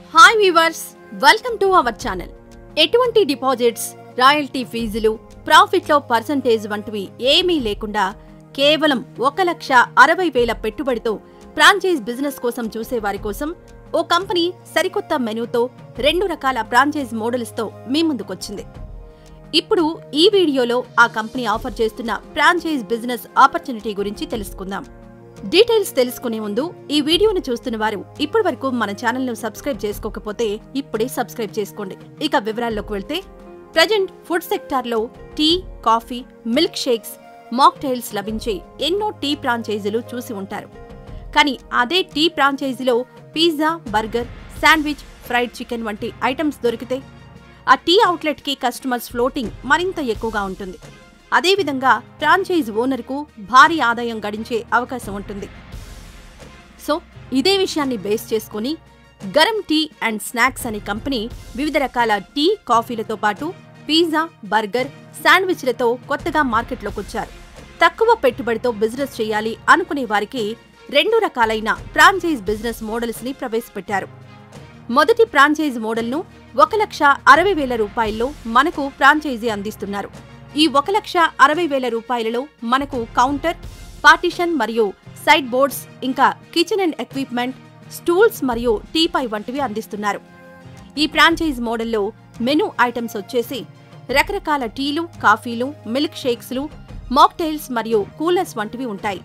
hi viewers welcome to our channel ఎటువంటి deposits royalty ఫీజులు ప్రాఫిట్లో పర్సంటేజ్ వంటివి ఏమీ లేకుండా కేవలం ఒక లక్ష అరవై వేల పెట్టుబడితో ఫ్రాంచైజ్ బిజినెస్ కోసం చూసే వారి కోసం ఓ కంపెనీ సరికొత్త మెనూతో రెండు రకాల ఫ్రాంచైజ్ మోడల్స్తో మీ ముందుకొచ్చింది ఇప్పుడు ఈ వీడియోలో ఆ కంపెనీ ఆఫర్ చేస్తున్న ఫ్రాంచైజ్ బిజినెస్ ఆపర్చునిటీ గురించి తెలుసుకుందాం డీటెయిల్స్ తెలుసుకునే ముందు ఈ వీడియోను చూస్తున్న వారు ఇప్పటి వరకు మన ఛానల్ను సబ్స్క్రైబ్ చేసుకోకపోతే ఇప్పుడే సబ్స్క్రైబ్ చేసుకోండి ఇక వివరాల్లోకి వెళ్తే ప్రజెంట్ ఫుడ్ సెక్టార్లో tea coffee milk shakes mocktails లభించే ఎన్నో టీ ఫ్రాంచైజీలు చూసి ఉంటారు కానీ అదే టీ ఫ్రాంచైజీలో pizza burger sandwich fried chicken వంటి ఐటమ్స్ దొరికితే ఆ టీ అవుట్లెట్కి కస్టమర్స్ ఫ్లోటింగ్ మరింత ఎక్కువగా ఉంటుంది అదేవిధంగా ఫ్రాంచైజ్ ఓనర్కు భారీ ఆదాయం గడించే అవకాశం ఉంటుంది సో ఇదే విషయాన్ని బేస్ చేసుకుని గరం టీ అండ్ స్నాక్స్ అనే కంపెనీ వివిధ రకాల టీ కాఫీలతో పాటు పిజ్జా బర్గర్ శాండ్విచ్లతో కొత్తగా మార్కెట్లోకి వచ్చారు తక్కువ పెట్టుబడితో బిజినెస్ చేయాలి అనుకునే వారికి రెండు రకాలైన ఫ్రాంచైజ్ బిజినెస్ మోడల్స్ ని ప్రవేశపెట్టారు మొదటి ఫ్రాంచైజ్ మోడల్ను ఒక లక్ష అరవై వేల రూపాయల్లో మనకు ఫ్రాంచైజీ అందిస్తున్నారు ఈ ఒక లక్ష అరవై వేల రూపాయలలో మనకు కౌంటర్ పార్టిషన్ మరియు సైడ్ బోర్డ్స్ ఇంకా కిచెన్ అండ్ ఎక్విప్మెంట్ స్టూల్స్ మరియు టీపై వంటివి అందిస్తున్నారు ఈ ఫ్రాంచైజ్ మోడల్లో మెనూ ఐటమ్స్ వచ్చేసి రకరకాల టీలు కాఫీలు మిల్క్ షేక్స్లు మాక్టైల్స్ మరియు కూలర్స్ వంటివి ఉంటాయి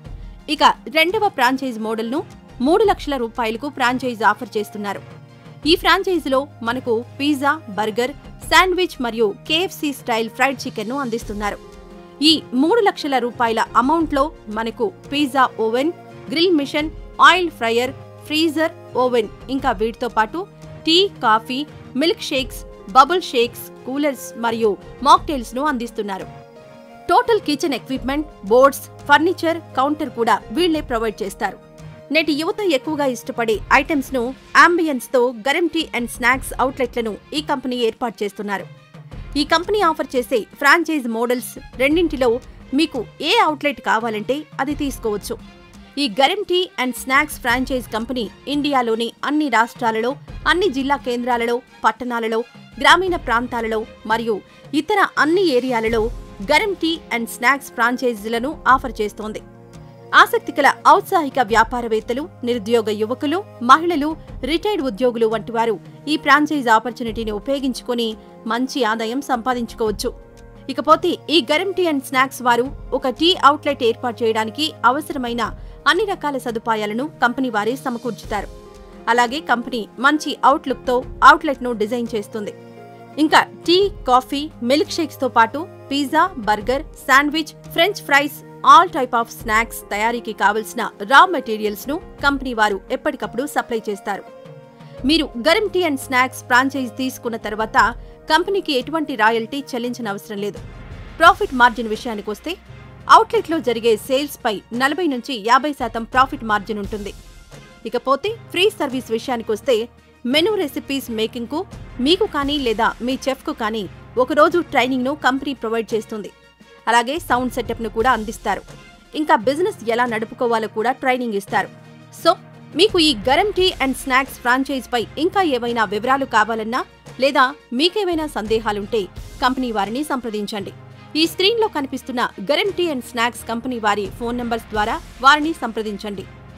ఇక రెండవ ఫ్రాంచైజ్ మోడల్ను మూడు లక్షల రూపాయలకు ఫ్రాంచైజ్ ఆఫర్ చేస్తున్నారు ఈ ఫ్రాంచైజీలో మనకు పిజ్జా బర్గర్ శాండ్విచ్ మరియు కేఎఫ్సి స్టైల్ ఫ్రైడ్ చికెన్ను అందిస్తున్నారు ఈ మూడు లక్షల రూపాయల అమౌంట్లో మనకు pizza oven grill machine oil fryer freezer oven ఇంకా వీటితో పాటు tea coffee milk shakes bubble shakes coolers మరియు మాక్టైల్స్ ను అందిస్తున్నారు total kitchen equipment boards furniture counter కూడా వీళ్లే ప్రొవైడ్ చేస్తారు నేటి యువత ఎక్కువగా ఇష్టపడే ఐటమ్స్ ను అంబియన్స్ తో గరం టీ అండ్ స్నాక్స్ అవుట్లెట్లను ఈ కంపెనీ ఏర్పాటు చేస్తున్నారు ఈ కంపెనీ ఆఫర్ చేసే ఫ్రాంచైజ్ మోడల్స్ రెండింటిలో మీకు ఏ అవుట్లెట్ కావాలంటే అది తీసుకోవచ్చు ఈ Garam tea and snacks franchise company ఇండియాలోని అన్ని రాష్ట్రాలలో అన్ని జిల్లా కేంద్రాలలో పట్టణాలలో గ్రామీణ ప్రాంతాలలో మరియు ఇతర అన్ని ఏరియాలలో గరం టీ అండ్ స్నాక్స్ ఫ్రాంచైజీలను ఆఫర్ చేస్తోంది ఆసక్తిగల ఔత్సాహిక వ్యాపారవేత్తలు నిరుద్యోగ యువకులు మహిళలు రిటైర్డ్ ఉద్యోగులు వంటి వారు ఈ ఫ్రాంచైజ్ ఆపర్చునిటీని ఉపయోగించుకొని మంచి ఆదాయం సంపాదించుకోవచ్చు ఇకపోతే ఈ గరం టీ అండ్ స్నాక్స్ వారు ఒక టీ అవుట్లెట్ ఏర్పాటు చేయడానికి అవసరమైన అన్ని రకాల సదుపాయాలను కంపెనీ వారే సమకూర్చుతారు అలాగే కంపెనీ మంచి అవుట్లుక్తో అవుట్లెట్ను డిజైన్ చేస్తుంది ఇంకా టీ కాఫీ మిల్క్ షేక్స్ తో పాటు pizza burger sandwich french fries all type of snacks తయారీకి కావలసిన రా మెటీరియల్స్ ను కంపెనీ వారు ఎప్పటికప్పుడు సప్లై చేస్తారు మీరు Garam tea and snacks franchise తీసుకున్న తర్వాత కంపెనీకి ఎటువంటి రాయల్టీ చెల్లించనవసరం లేదు ప్రాఫిట్ మార్జిన్ విషయానికి వస్తే అవుట్లెట్లో జరిగే సేల్స్ పై నలభై నుంచి యాభై శాతం ప్రాఫిట్ మార్జిన్ ఉంటుంది ఇకపోతే ఫ్రీ సర్వీస్ విషయానికి వస్తే మెనూ రెసిపీస్ మేకింగ్ కు మీకు కానీ లేదా మీ చెఫ్ కు కానీ ఒకరోజు ట్రైనింగ్ ను కంపెనీ ప్రొవైడ్ చేస్తుంది అలాగే సౌండ్ సెటప్ ను కూడా అందిస్తారు ఇంకా బిజినెస్ ఎలా నడుపుకోవాలో కూడా ట్రైనింగ్ ఇస్తారు సో మీకు ఈ Garam tea and snacks franchise పై ఇంకా ఏవైనా వివరాలు కావాలన్నా లేదా మీకేమైనా సందేహాలుంటే కంపెనీ వారిని సంప్రదించండి ఈ స్క్రీన్లో కనిపిస్తున్న Garam tea and snacks company వారి ఫోన్ నంబర్స్ ద్వారా వారిని సంప్రదించండి